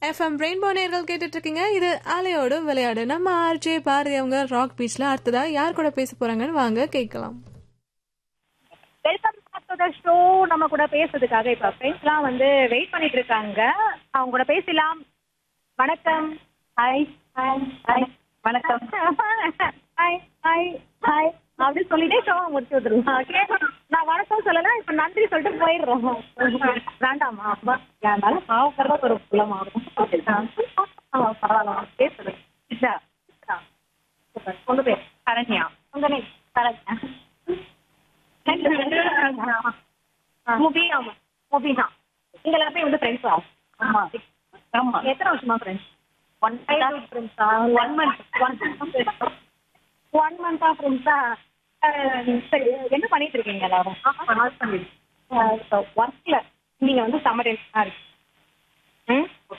FM rainbow நேர்கள் கேட்டுட்டு இருக்கீங்க இது அலையோடு விளையாடு நம்ம ஆர்ஜே பாரதி அவங்க ராக் பீச்ல அடுத்ததா யார் கூட பேச போறாங்கன்னு வாங்க கேட்கலாம் welcome back to the show நம்ம கூட பேசுறதுக்காக இப்ப ஃப்ரெண்ட்ஸ்லாம் வந்து வெயிட் பண்ணிட்டு இருக்காங்க அவங்க கூட பேசலாம் வணக்கம் ஹாய் ஹாய் ஹாய் வணக்கம் ஹாய் ஹாய் ஹாய் அப்படி சொல்லிட்டே ஷோ முடிச்சு விட்டுருவோம் ஓகே நான் வணக்கம் சொல்லல இப்ப நன்றி சொல்லிட்டு போயிடுறோம் வேண்டாமா அப்பா ஏன்னாலும் பாவக்கிறதா ஒரு குலமாகும் பரவாயில்ல பேசுறது சித்தா உங்க பேர் சரண்யா உங்க நேம் சரண்யா முபீனா முபீனா நீங்க எல்லாருமே வந்து ஃப்ரெண்ட்ஸா ஆமா ஆமா எத்தனை வருஷமா ஃப்ரெண்ட்ஸ் ஒன் ஃப்ரெண்ட்ஸா ஒன் மந்த் ஒன் ஒன் மந்த்தா ஃப்ரெண்ட்ஸா சரி என்ன பண்ணிட்டு இருக்கீங்க எல்லாரும் ஒர்க்ல நீங்க வந்து சம்மர்